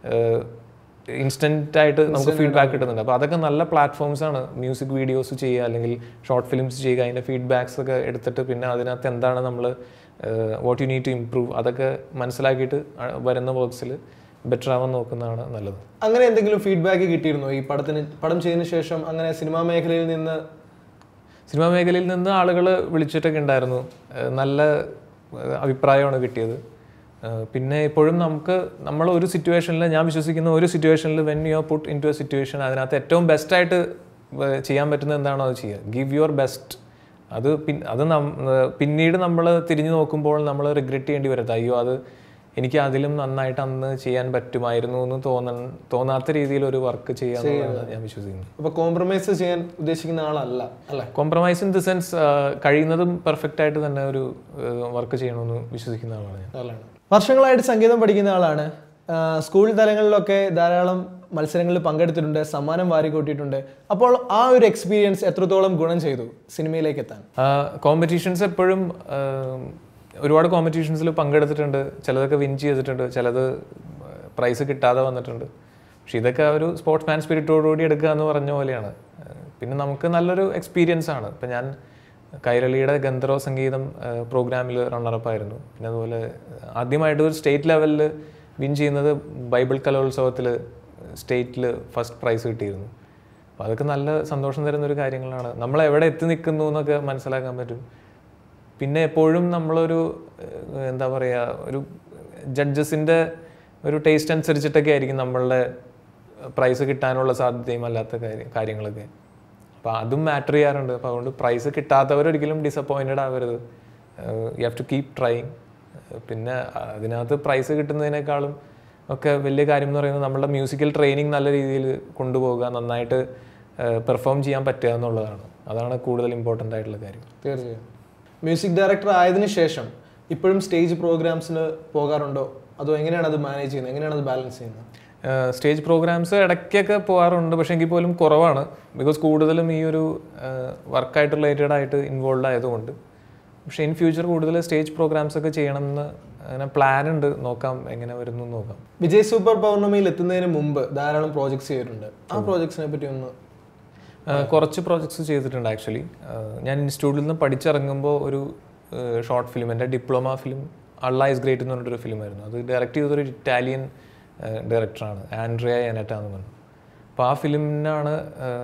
ഇൻസ്റ്റന്റ് ആയിട്ട് നമുക്ക് ഫീഡ്ബാക്ക് കിട്ടുന്നുണ്ട് അപ്പോൾ അതൊക്കെ നല്ല പ്ലാറ്റ്ഫോംസ് ആണ് മ്യൂസിക് വീഡിയോസ് ചെയ്യുക അല്ലെങ്കിൽ ഷോർട്ട് ഫിലിംസ് ചെയ്യുക അതിൻ്റെ ഫീഡ്ബാക്സ് ഒക്കെ എടുത്തിട്ട് പിന്നെ അതിനകത്ത് എന്താണ് നമ്മൾ what you need to improve അതൊക്കെ മനസ്സിലാക്കിയിട്ട് ആ വരുന്ന വർക്ക്സിൽ ബെറ്റർ ആവാൻ നോക്കുന്നതാണ് നല്ലത് അങ്ങനെ എന്തെങ്കിലും ഫീഡ്ബാക്ക് കിട്ടിയിരുന്നോ ഈ പടത്തിന് പടം ചെയ്തതിനു ശേഷം അങ്ങനെ സിനിമാ മേഖലയിൽ നിന്ന് സിനിമാ മേഖലയിൽ നിന്ന് ആളുകൾ വിളിച്ചിട്ടൊക്കെ ഉണ്ടായിരുന്നു ഏഹ് നല്ല ഏഹ് അഭിപ്രായമാണ് കിട്ടിയത് ഏഹ് പിന്നെ ഇപ്പോഴും നമുക്ക് നമ്മൾ ഒരു സിറ്റുവേഷനിൽ ഞാൻ വിശ്വസിക്കുന്ന ഒരു സിറ്റുവേഷനിൽ when you are put into a situation അതിനകത്ത് ഏറ്റവും ബെസ്റ്റായിട്ട് ചെയ്യാൻ പറ്റുന്നത് എന്താണോ അത് ചെയ്യുക ഗിവ് യുവർ ബെസ്റ്റ് അത് പിൻ അത് നം- ഏഹ് പിന്നീട് നമ്മൾ തിരിഞ്ഞു നോക്കുമ്പോൾ നമ്മൾ റിഗ്രറ്റ് ചെയ്യേണ്ടി വരരുത് അയ്യോ അത് എനിക്ക് അതിലും നന്നായിട്ട് അന്ന് ചെയ്യാൻ പറ്റുമായിരുന്നു എന്ന് തോന്നൻ തോന്നാത്ത രീതിയിൽ ഒരു വർക്ക് ചെയ്യാമെന്നാണ് ഞാൻ വിശ്വസിക്കുന്നത് അപ്പൊ കോംപ്രമൈസ് ചെയ്യാൻ ഉദ്ദേശിക്കുന്ന ആളല്ല അല്ലെ കോംപ്രമൈസ് ഇൻ ദി സെൻസ് കഴിയുന്നതും പെർഫെക്റ്റ് ആയിട്ട് തന്നെ ഒരു വർക്ക് ചെയ്യണമെന്ന് വിശ്വസിക്കുന്ന ആളാണ് ഞാൻ നല്ലതാണ് വർഷങ്ങളായിട്ട് സംഗീതം പഠിക്കുന്ന ആളാണ് ആ, സ്കൂൾ തലങ്ങളിലൊക്കെ ധാരാളം മത്സരങ്ങളിൽ പങ്കെടുത്തിട്ടുണ്ട് സമ്മാനം വാരിക്കൂട്ടിയിട്ടുണ്ട് അപ്പോൾ ആ ഒരു എക്സ്പീരിയൻസ് എത്രത്തോളം ഗുണം ചെയ്തു സിനിമയിലേക്ക് എത്താൻ കോമ്പറ്റീഷൻസ് എപ്പോഴും ആ, ഒരുപാട് കോമ്പറ്റീഷൻസിൽ പങ്കെടുത്തിട്ടുണ്ട് ചിലതൊക്കെ വിൻ ചെയ്തിട്ടുണ്ട് ചിലത് പ്രൈസ് കിട്ടാതെ വന്നിട്ടുണ്ട് പക്ഷെ ഇതൊക്കെ ഒരു സ്പോർട്സ് മാൻ സ്പിരിറ്റോടുകൂടി എടുക്കുക എന്ന് പറഞ്ഞ പോലെയാണ് ആ, പിന്നെ നമുക്ക് നല്ലൊരു എക്സ്പീരിയൻസ് ആണ് ഇപ്പം ഞാൻ കൈരളിയുടെ ഗന്ധർവ സംഗീതം പ്രോഗ്രാമിൽ റണ്ണറപ്പ് ആയിരുന്നു പിന്നെ അതുപോലെ ആദ്യമായിട്ട് ഒരു സ്റ്റേറ്റ് ലെവലിൽ വിൻ ചെയ്യുന്നത് ബൈബിൾ കലോത്സവത്തിൽ സ്റ്റേറ്റിൽ ഫസ്റ്റ് പ്രൈസ് കിട്ടിയിരുന്നു അപ്പോൾ അതൊക്കെ നല്ല സന്തോഷം തരുന്ന ഒരു കാര്യങ്ങളാണ് നമ്മൾ എവിടെ എത്തി നിൽക്കുന്നു എന്നൊക്കെ മനസ്സിലാക്കാൻ പറ്റും പിന്നെ എപ്പോഴും നമ്മളൊരു ഏഹ്, എന്താ പറയുക ഒരു ജഡ്ജസിൻ്റെ ഒരു ടേസ്റ്റ് അനുസരിച്ചിട്ടൊക്കെ ആയിരിക്കും നമ്മളുടെ പ്രൈസ് കിട്ടാനുള്ള സാധ്യതയും അല്ലാത്ത കാര്യം കാര്യങ്ങളൊക്കെ അപ്പോൾ അതും മാറ്റർ ചെയ്യാറുണ്ട് അപ്പോൾ അതുകൊണ്ട് പ്രൈസ് കിട്ടാത്തവരൊരിക്കലും ഡിസപ്പോയിൻറ്റഡ് ആവരുത് you have to keep trying പിന്നെ അതിനകത്ത് പ്രൈസ് കിട്ടുന്നതിനേക്കാളും ഒക്കെ വലിയ കാര്യം എന്ന് പറയുന്നത് നമ്മുടെ മ്യൂസിക്കൽ ട്രെയിനിങ് നല്ല രീതിയിൽ കൊണ്ടുപോകുക നന്നായിട്ട് പെർഫോം ചെയ്യാൻ പറ്റുക എന്നുള്ളതാണ് അതാണ് കൂടുതൽ ഇമ്പോർട്ടൻ്റ് ആയിട്ടുള്ള കാര്യം തീർച്ചയായും മ്യൂസിക് ഡയറക്ടർ ആയതിനു ശേഷം ഇപ്പോഴും സ്റ്റേജ് പ്രോഗ്രാംസിന് പോകാറുണ്ടോ അതോ എങ്ങനെയാണ് അത് മാനേജ് ചെയ്യുന്നത് എങ്ങനെയാണ് അത് ബാലൻസ് ചെയ്യുന്നത് സ്റ്റേജ് പ്രോഗ്രാംസ് ഇടയ്ക്കൊക്കെ പോകാറുണ്ട് പക്ഷേ എങ്കിൽ പോലും കുറവാണ് ബിക്കോസ് കൂടുതലും ഈ ഒരു വർക്കായിട്ട് റിലേറ്റഡ് ആയിട്ട് ഇൻവോൾവ് ആയതുകൊണ്ട് പക്ഷേ ഇൻ ഫ്യൂച്ചർ കൂടുതൽ സ്റ്റേജ് പ്രോഗ്രാംസ് ഒക്കെ ചെയ്യണമെന്ന് അങ്ങനെ പ്ലാൻ ഉണ്ട് നോക്കാം എങ്ങനെ വരുന്നു എന്ന് നോക്കാം വിജയ് സൂപ്പർ പൗർണമിയിൽ എത്തുന്നതിന് മുമ്പ് ധാരാളം പ്രോജക്ട്സ് ചെയ്തിട്ടുണ്ട് ആ പ്രോജക്ട്സിനെ പറ്റി ഒന്ന് ആ, കുറച്ച് പ്രോജക്ട്സ് ചെയ്തിട്ടുണ്ട് ആക്ച്വലി ഞാൻ ഇൻസ്റ്റിറ്റ്യൂട്ടിൽ നിന്ന് പഠിച്ചിറങ്ങുമ്പോൾ ഒരു ഷോർട്ട് ഫിലിം എൻ്റെ diploma film Allah is great എന്ന് പറഞ്ഞിട്ടൊരു ഫിലിമായിരുന്നു അത് ഡയറക്റ്റ് ചെയ്തൊരു ഇറ്റാലിയൻ ഡയറക്ടറാണ് ആൻഡ്രിയ എനറ്റ എന്ന് പറഞ്ഞു അപ്പോൾ ആ ഫിലിമിനാണ്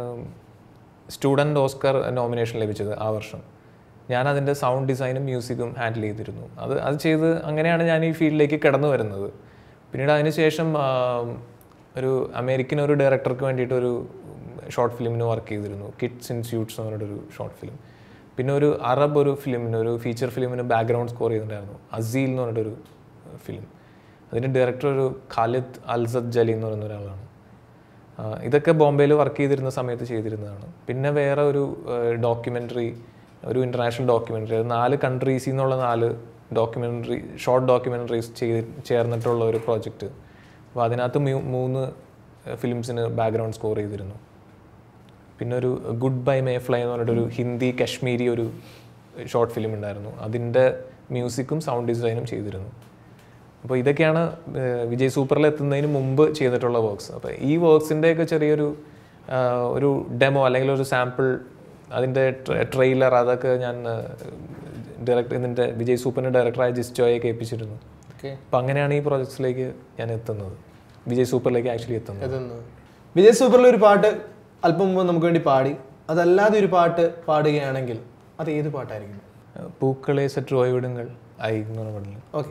സ്റ്റുഡൻറ് ഓസ്കർ നോമിനേഷൻ ലഭിച്ചത് ആ വർഷം ഞാൻ അതിൻ്റെ സൗണ്ട് ഡിസൈനും മ്യൂസിക്കും ഹാൻഡിൽ ചെയ്തിരുന്നു അത് അത് ചെയ്ത് അങ്ങനെയാണ് ഞാൻ ഈ ഫീൽഡിലേക്ക് കടന്നു വരുന്നത് പിന്നീട് അതിനുശേഷം ആ, ഒരു അമേരിക്കൻ ഒരു ഡയറക്ടർക്ക് വേണ്ടിയിട്ട് ഒരു ഷോർട്ട് ഫിലിമിന് വർക്ക് ചെയ്തിരുന്നു കിഡ്സ് ഇൻ സ്യൂട്ട്സ് എന്ന് പറഞ്ഞിട്ടൊരു ഷോർട്ട് ഫിലിം പിന്നെ ഒരു അറബ് ഒരു ഫിലിമിന് ഒരു ഫീച്ചർ ഫിലിമിന് ബാക്ക്ഗ്രൗണ്ട് സ്കോർ ചെയ്തിട്ടുണ്ടായിരുന്നു അസീൽ എന്ന് പറഞ്ഞിട്ടൊരു ഫിലിം അതിൻ്റെ ഡയറക്ടർ ഒരു ഖാലിദ് അൽസദ് ജലി എന്ന് പറയുന്ന ഒരാളാണ് ആ, ഇതൊക്കെ ബോംബെയിൽ വർക്ക് ചെയ്തിരുന്ന സമയത്ത് ചെയ്തിരുന്നതാണ് പിന്നെ വേറെ ഒരു ഡോക്യുമെൻ്ററി ഒരു ഇൻ്റർനാഷണൽ ഡോക്യുമെൻ്ററി അത് നാല് കൺട്രീസിൽ നിന്നുള്ള നാല് ഡോക്യുമെൻ്ററി ഷോർട്ട് ഡോക്യുമെൻ്ററീസ് ചെയ്ത് ചേർന്നിട്ടുള്ള ഒരു പ്രോജക്റ്റ് അപ്പോൾ അതിനകത്ത് മ്യൂ- മൂന്ന് ഫിലിംസിന് ബാക്ക്ഗ്രൗണ്ട് സ്കോർ ചെയ്തിരുന്നു പിന്നെ ഒരു ഗുഡ് ബൈ മേ ഫ്ലൈ എന്ന് പറഞ്ഞിട്ടൊരു ഹിന്ദി കശ്മീരി ഒരു ഷോർട്ട് ഫിലിം ഉണ്ടായിരുന്നു അതിൻ്റെ മ്യൂസിക്കും സൗണ്ട് ഡിസൈനും ചെയ്തിരുന്നു അപ്പോൾ ഇതൊക്കെയാണ് ഏഹ്, വിജയ് സൂപ്പറിൽ എത്തുന്നതിന് മുമ്പ് ചെയ്തിട്ടുള്ള വർക്ക്സ് അപ്പോൾ ഈ വർക്ക്സിൻ്റെയൊക്കെ ചെറിയൊരു ആഹ്, ഒരു ഡെമോ അല്ലെങ്കിൽ ഒരു സാമ്പിൾ അതിൻ്റെ ട്രെയിലർ അതൊക്കെ ഞാൻ ഡയറക്ടർ ഇതിൻ്റെ വിജയ് സൂപ്പറിൻ്റെ ഡയറക്ടറായ ജിസ്റ്റോയെ കേൾപ്പിച്ചിരുന്നു ഓക്കെ അപ്പോൾ അങ്ങനെയാണ് ഈ പ്രോജക്ട്സിലേക്ക് ഞാൻ എത്തുന്നത് വിജയ് സൂപ്പറിലേക്ക് ആക്ച്വലി എത്തുന്നത് ഇതെന്ന് വിജയ് സൂപ്പറിൽ ഒരു പാട്ട് അല്പം മുമ്പ് നമുക്ക് വേണ്ടി പാടി അതല്ലാതെ ഒരു പാട്ട് പാടുകയാണെങ്കിൽ അത് ഏത് പാട്ടായിരിക്കും പൂക്കളെ സற்று ഓയ്വിടുങ്ങൾ ഐ എന്ന് പറഞ്ഞ പാടില്ല ഓക്കെ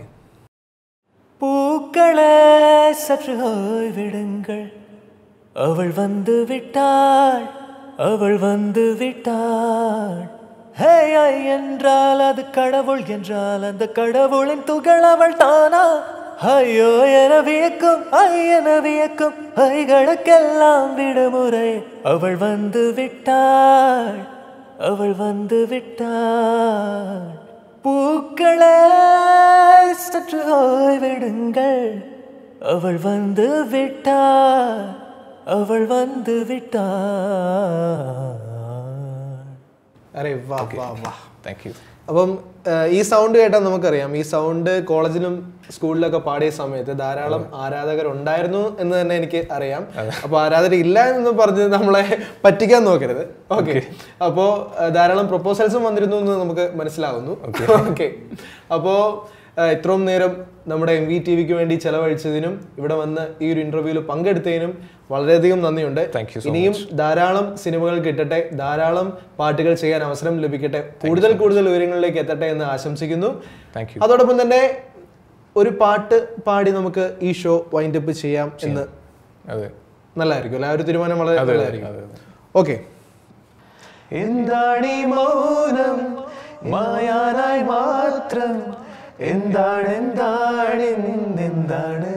பூக்களே சற்று ஓய்விடுங்கள் அவள் வந்து விட்டாள் அவள் வந்து விட்டாள் ஹே ஐ என்றால் அது கடவுள் என்றால் அந்த கடவுளின் துகள் அவள் தானா ஐயோ என வியக்கும் ஐ என வியக்கும் ஐகளுக்கெல்லாம் விடுமுறை அவள் வந்து விட்டாள் அவள் வந்து விட்டாள் பூக்களே சற்று ஓய்விடுங்கள் அவள் வந்து விட்டாள் அவள் வந்து விட்டாள் അരെ വാ വാ വാ താങ്ക് യു അപ്പം ഏഹ്, ഈ സൗണ്ട് കേട്ടാൽ നമുക്കറിയാം ഈ സൗണ്ട് കോളേജിലും സ്കൂളിലൊക്കെ പാടിയ സമയത്ത് ധാരാളം ആരാധകർ ഉണ്ടായിരുന്നു എന്ന് തന്നെ എനിക്ക് അറിയാം അപ്പൊ ആരാധകർ ഇല്ല എന്ന് പറഞ്ഞ് നമ്മളെ പറ്റിക്കാൻ നോക്കരുത് ഓക്കെ അപ്പോ ഏഹ്, ധാരാളം പ്രൊപ്പോസൽസും വന്നിരുന്നു എന്ന് നമുക്ക് മനസ്സിലാവുന്നു ഓക്കെ അപ്പോ ആ, ഇത്രയും നേരം നമ്മുടെ എം വി ടി വിക്ക് വേണ്ടി ചെലവഴിച്ചതിനും ഇവിടെ വന്ന് ഈ ഒരു ഇന്റർവ്യൂവിൽ പങ്കെടുത്തതിനും വളരെയധികം നന്ദിയുണ്ട് Thank you so ഇനിയും ധാരാളം സിനിമകൾ കിട്ടട്ടെ ധാരാളം പാട്ടുകൾ ചെയ്യാൻ അവസരം ലഭിക്കട്ടെ കൂടുതൽ കൂടുതൽ ഉയരങ്ങളിലേക്ക് എത്തട്ടെ എന്ന് ആശംസിക്കുന്നു താങ്ക് യു അതോടൊപ്പം തന്നെ ഒരു പാട്ട് പാടി നമുക്ക് ഈ ഷോ വൈൻഡ് അപ്പ് ചെയ്യാം എന്ന് അതെ നല്ലതായിരിക്കും അല്ലെ ആ ഒരു തീരുമാനം വളരെ അതെ നല്ലതായിരിക്കും അതെ അതെ ഓക്കെ എന്താണ് ഈ മൗനം മായാനായി മാത്രം എന്താണ് എന്താണ് എന്താണ്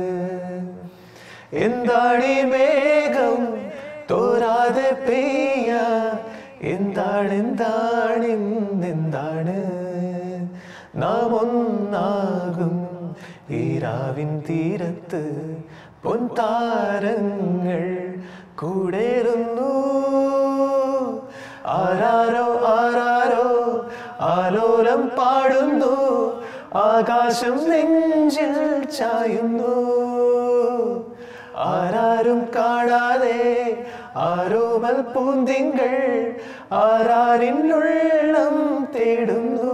എന്താണ് ഈ മേഘം തോരാതെ പെയ്യ എന്താണ് എന്താണ് എന്താണ് നാം ഒന്നാകും ഈ രാവിൻ തീരത്ത് പൊൻതാരങ്ങൾ കൂടേറുന്നു ആരാരോ ആരാരോ ആലോലം പാടുന്നു ആകാശം നെഞ്ചിൽ ചായുന്നു ആരാരും കാണാതെ ആരോമൽ പൂന്തിങ്കൾ ആരാരിനുള്ളം തേടുന്നു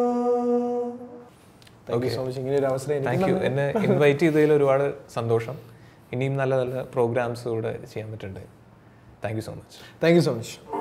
താങ്ക് യു സോ മച്ച് ഇങ്ങനെ ഒരു അവസരം എനിക്ക് താങ്ക് യു എന്നെ ഇൻവൈറ്റ് ചെയ്തതിൽ ഒരുപാട് സന്തോഷം ഇനിയും നല്ല നല്ല പ്രോഗ്രാംസ് കൂടെ ചെയ്യാൻ പറ്റുന്നുണ്ട് thank you so much thank you so much